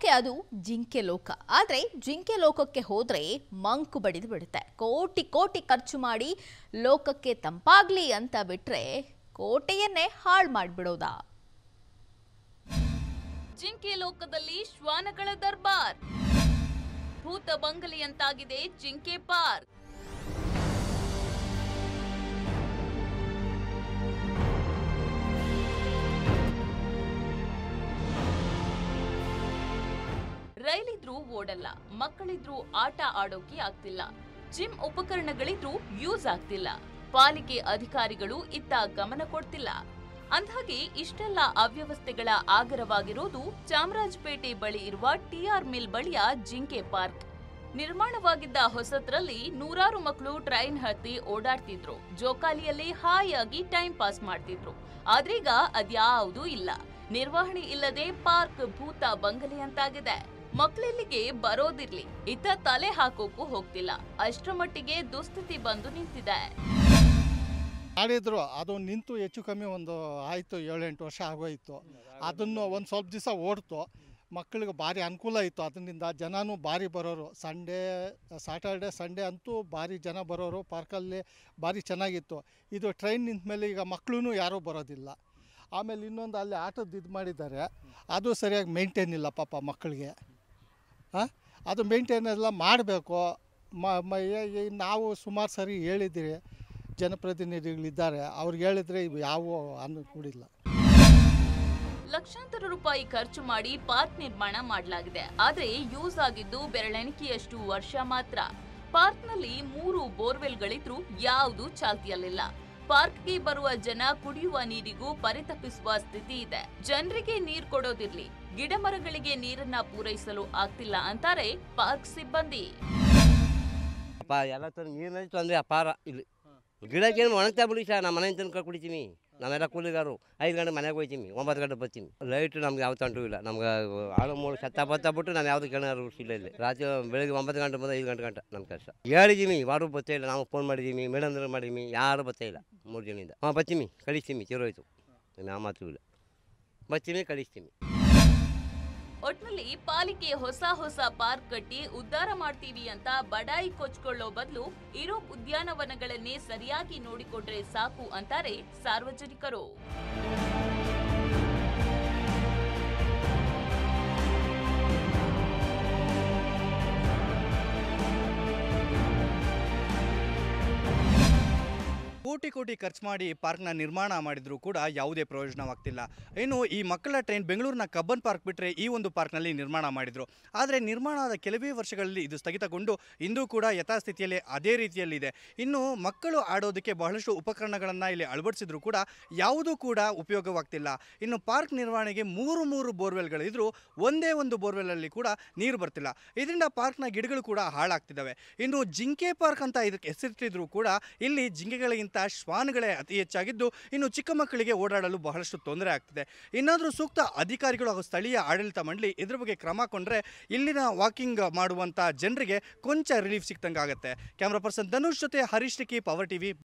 okay ಅದು ಜಿಂಕೆ ಲೋಕ ಆದರೆ ಜಿಂಕೆ ಲೋಕಕ್ಕೆ ಹೋದ್ರೆ ಮಂಕು ಬಡಿದು ಬಿಡುತ್ತೆ ಕೋಟಿ ಕೋಟಿ ಖರ್ಚು ಮಾಡಿ ಲೋಕಕ್ಕೆ ತಂಪಾಗ್ಲಿ ಅಂತ ಬಿಟ್ರೆ ಕೋಟೆಯನ್ನೇ ಹಾಳು ಮಾಡಿಬಿಡೋದಾ ಜಿಂಕೆ ಲೋಕದಲ್ಲಿ ಶ್ವಾನಗಳ ದರ್ಬಾರ್ ಭೂತ ಬಂಗಲೆಯಂತಾಗಿದೆ ಜಿಂಕೆ ಪಾರ್ಕ್ ರೈಲಿದ್ರೂ ಓಡಲ್ಲ ಮಕ್ಕಳಿದ್ರೂ ಆಟ ಆಡೋಕೆ ಆಗ್ತಿಲ್ಲ ಜಿಮ್ ಉಪಕರಣಗಳಿದ್ರೂ ಯೂಸ್ ಆಗ್ತಿಲ್ಲ ಪಾಲಿಕೆ ಅಧಿಕಾರಿಗಳು ಇತ್ತ ಗಮನ ಕೊಡ್ತಿಲ್ಲ ಅಂದ್ಹಾಗೆ ಇಷ್ಟೆಲ್ಲ ಅವ್ಯವಸ್ಥೆಗಳ ಆಗರವಾಗಿರೋದು ಚಾಮರಾಜಪೇಟೆ ಬಳಿ ಇರುವ ಟಿಆರ್ ಮಿಲ್ ಬಳಿಯ ಜಿಂಕೆ ಪಾರ್ಕ್ ನಿರ್ಮಾಣವಾಗಿದ್ದ ಹೊಸದ್ರಲ್ಲಿ ನೂರಾರು ಮಕ್ಕಳು ಟ್ರೈನ್ ಹತ್ತಿ ಓಡಾಡ್ತಿದ್ರು ಜೋಕಾಲಿಯಲ್ಲಿ ಹಾಯಾಗಿ ಟೈಮ್ ಪಾಸ್ ಮಾಡ್ತಿದ್ರು ಆದ್ರೀಗ ಅದ್ಯಾವುದೂ ಇಲ್ಲ ನಿರ್ವಹಣೆ ಇಲ್ಲದೆ ಪಾರ್ಕ್ ಭೂತ ಬಂಗಲೆಯಂತಾಗಿದೆ ಮಕ್ಕಳಿಲ್ಲಿಗೆ ಬರೋದಿರ್ಲಿ ಇತ್ತ ತಲೆ ಹಾಕೋಕು ಹೋಗ್ತಿಲ್ಲ ಅಷ್ಟರ ಮಟ್ಟಿಗೆ ದುಸ್ಥಿತಿ ಬಂದು ನಿಂತಿದೆ ಮಾಡಿದ್ರು ಅದು ನಿಂತು ಹೆಚ್ಚು ಕಮ್ಮಿ ಒಂದು ಆಯಿತು ಏಳೆಂಟು ವರ್ಷ ಆಗೋಯಿತು ಅದನ್ನು ಒಂದು ಸ್ವಲ್ಪ ದಿವಸ ಓಡ್ತು ಮಕ್ಕಳಿಗೆ ಭಾರಿ ಅನುಕೂಲ ಇತ್ತು ಅದರಿಂದ ಜನನೂ ಭಾರಿ ಬರೋರು ಸಂಡೇ ಸಾಟರ್ಡೆ ಸಂಡೇ ಅಂತೂ ಭಾರಿ ಜನ ಬರೋರು ಪಾರ್ಕಲ್ಲಿ ಭಾರಿ ಚೆನ್ನಾಗಿತ್ತು ಇದು ಟ್ರೈನ್ ನಿಂತ ಮೇಲೆ ಈಗ ಮಕ್ಕಳು ಯಾರೂ ಬರೋದಿಲ್ಲ ಆಮೇಲೆ ಇನ್ನೊಂದು ಅಲ್ಲಿ ಆಟೋದು ಇದು ಮಾಡಿದ್ದಾರೆ ಅದು ಸರಿಯಾಗಿ ಮೇಂಟೈನ್ ಇಲ್ಲ ಪಾಪ ಮಕ್ಕಳಿಗೆ ಹಾಂ ಅದು ಮೇಂಟೈನ್ ಎಲ್ಲ ಮಾಡಬೇಕು ಮ ಮ- ಏ- ಏ- ನಾವು ಸುಮಾರು ಸರಿ ಹೇಳಿದ್ದೀರಿ ಜನಪ್ರತಿನಿಧಿಗಳಿದ್ದಾರೆ ಅವ್ರಿಗೆ ಹೇಳಿದ್ರೆ ಇವು ಯಾವ ಅನುಕೂಡಿಲ್ಲ ಲಕ್ಷಾಂತರ ರೂಪಾಯಿ ಖರ್ಚು ಮಾಡಿ ಪಾರ್ಕ್ ನಿರ್ಮಾಣ ಮಾಡಲಾಗಿದೆ ಆದ್ರೆ ಯೂಸ್ ಆಗಿದ್ದು ಬೆರಳೆಣಿಕೆಯಷ್ಟು ವರ್ಷ ಮಾತ್ರ ಪಾರ್ಕ್ನಲ್ಲಿ ಮೂರು ಬೋರ್ವೆಲ್ಗಳಿದ್ರೂ ಯಾವುದು ಚಾಲ್ತಿಯಲ್ಲಿಲ್ಲ ಪಾರ್ಕ್ಗೆ ಬರುವ ಜನ ಕುಡಿಯುವ ನೀರಿಗೂ ಪರಿತಪಿಸುವ ಸ್ಥಿತಿ ಇದೆ ಜನರಿಗೆ ನೀರ್ ಕೊಡೋದಿರ್ಲಿ ಗಿಡ ಮರಗಳಿಗೆ ನೀರನ್ನ ಪೂರೈಸಲು ಆಗ್ತಿಲ್ಲ ಅಂತಾರೆ ಪಾರ್ಕ್ ಸಿಬ್ಬಂದಿ ಅಪ್ಪ ಎಲ್ಲ ಥರ ನೀರಿನಲ್ಲಿ ತೊಂದರೆ ಅಪಾರ ಇಲ್ಲಿ ಗಿಡಕ್ಕೇನು ಒಣಗ್ತಾ ಬಿಡಿ ಸರ್ ನಮ್ಮ ಮನೆ ತನಕ ಕುಡಿತೀವಿ ನಾವೆಲ್ಲ ಕೂಲಿಗಾರು ಐದು ಗಂಟೆ ಮನೆಗೆ ಹೋಗ್ತೀವಿ ಒಂಬತ್ತು ಗಂಟೆ ಬರ್ತೀವಿ ಲೈಟ್ ನಮ್ಗೆ ಯಾವ ತಂಟು ಇಲ್ಲ ನಮ್ಗೆ ಆಳು ಮೂಳು ಸತ್ತ ಬತ್ತ ಬಿಟ್ಟು ನಾವು ಯಾವುದು ಕೇಳೋ ಇಲ್ಲ ಇಲ್ಲಿ ರಾತ್ರಿ ಬೆಳಿಗ್ಗೆ ಒಂಬತ್ತು ಗಂಟೆ ಬಂದು ಐದು ಗಂಟೆ ಗಂಟೆ ನಮ್ಮ ಕೆಲಸ ಹೇಳಿದ್ದೀವಿ ಯಾರು ಬರ್ತಾ ಇಲ್ಲ ನಾವು ಫೋನ್ ಮಾಡಿದ್ದೀವಿ ಮೇಡಮ್ ಮಾಡಿದ್ದೀವಿ ಯಾರು ಬರ್ತಾ ಇಲ್ಲ ಮೂರು ಜನಿಂದ ಹಾಂ ಬರ್ತೀವಿ ಕಳಿಸ್ತೀವಿ ಚಿರೋಯ್ತು ನಾವು ಮಾತು ಇಲ್ಲ ಬರ್ತೀವಿ ಕಳಿಸ್ತೀವಿ ಒಟ್ನಲ್ಲಿ ಪಾಲಿಕೆ ಹೊಸ ಹೊಸ ಪಾರ್ಕ್ ಕಟ್ಟಿ ಉದ್ಧಾರ ಮಾಡ್ತೀವಿ ಅಂತ ಬಡಾಯಿ ಕೊಚ್ಕೊಳ್ಳೋ ಬದಲು ಇರೋ ಉದ್ಯಾನವನಗಳನ್ನೇ ಸರಿಯಾಗಿ ನೋಡಿಕೊಂಡ್ರೆ ಸಾಕು ಅಂತಾರೆ ಸಾರ್ವಜನಿಕರು ಕೋಟಿ ಕೋಟಿ ಖರ್ಚು ಮಾಡಿ ಪಾರ್ಕ್ನ ನಿರ್ಮಾಣ ಮಾಡಿದ್ರು ಕೂಡ ಯಾವುದೇ ಪ್ರಯೋಜನವಾಗ್ತಿಲ್ಲ ಇನ್ನು ಈ ಮಕ್ಕಳ ಟ್ರೈನ್ ಬೆಂಗಳೂರಿನ ಕಬ್ಬನ್ ಪಾರ್ಕ್ ಬಿಟ್ಟರೆ ಈ ಒಂದು ಪಾರ್ಕ್ನಲ್ಲಿ ನಿರ್ಮಾಣ ಮಾಡಿದರು ಆದರೆ ನಿರ್ಮಾಣ ಆದ ಕೆಲವೇ ವರ್ಷಗಳಲ್ಲಿ ಇದು ಸ್ಥಗಿತಗೊಂಡು ಇಂದು ಕೂಡ ಯಥಾಸ್ಥಿತಿಯಲ್ಲಿ ಅದೇ ರೀತಿಯಲ್ಲಿದೆ ಇನ್ನು ಮಕ್ಕಳು ಆಡೋದಕ್ಕೆ ಬಹಳಷ್ಟು ಉಪಕರಣಗಳನ್ನು ಇಲ್ಲಿ ಅಳವಡಿಸಿದ್ರು ಕೂಡ ಯಾವುದೂ ಕೂಡ ಉಪಯೋಗವಾಗ್ತಿಲ್ಲ ಇನ್ನು ಪಾರ್ಕ್ ನಿರ್ವಹಣೆಗೆ ಮೂರು ಮೂರು ಬೋರ್ವೆಲ್ಗಳಿದ್ರು ಒಂದೇ ಒಂದು ಬೋರ್ವೆಲಲ್ಲಿ ಕೂಡ ನೀರು ಬರ್ತಿಲ್ಲ ಇದರಿಂದ ಪಾರ್ಕ್ನ ಗಿಡಗಳು ಕೂಡ ಹಾಳಾಗ್ತಿದ್ದಾವೆ ಇನ್ನು ಜಿಂಕೆ ಪಾರ್ಕ್ ಅಂತ ಇದಕ್ಕೆ ಹೆಸರಿಟ್ಟಿದ್ರು ಕೂಡ ಇಲ್ಲಿ ಜಿಂಕೆಗಳಿಗಿಂತ ಶ್ವಾನಗಳೇ ಅತಿ ಹೆಚ್ಚಾಗಿದ್ದು ಇನ್ನು ಚಿಕ್ಕ ಮಕ್ಕಳಿಗೆ ಓಡಾಡಲು ಬಹಳಷ್ಟು ತೊಂದರೆ ಆಗ್ತಿದೆ ಇನ್ನಾದರೂ ಸೂಕ್ತ ಅಧಿಕಾರಿಗಳು ಹಾಗೂ ಸ್ಥಳೀಯ ಆಡಳಿತ ಮಂಡಳಿ ಇದ್ರ ಬಗ್ಗೆ ಕ್ರಮ ಕೊಂಡ್ರೆ ಇಲ್ಲಿನ ವಾಕಿಂಗ್ ಮಾಡುವಂಥ ಜನರಿಗೆ ಕೊಂಚ ರಿಲೀಫ್ ಸಿಕ್ತಂಗಾಗುತ್ತೆ ಕ್ಯಾಮ್ರಾ ಪರ್ಸನ್ ಧನುಷ್ ಜೊತೆ ಹರೀಶ್ ಟಿಕಿ ಪವರ್ ಟಿವಿ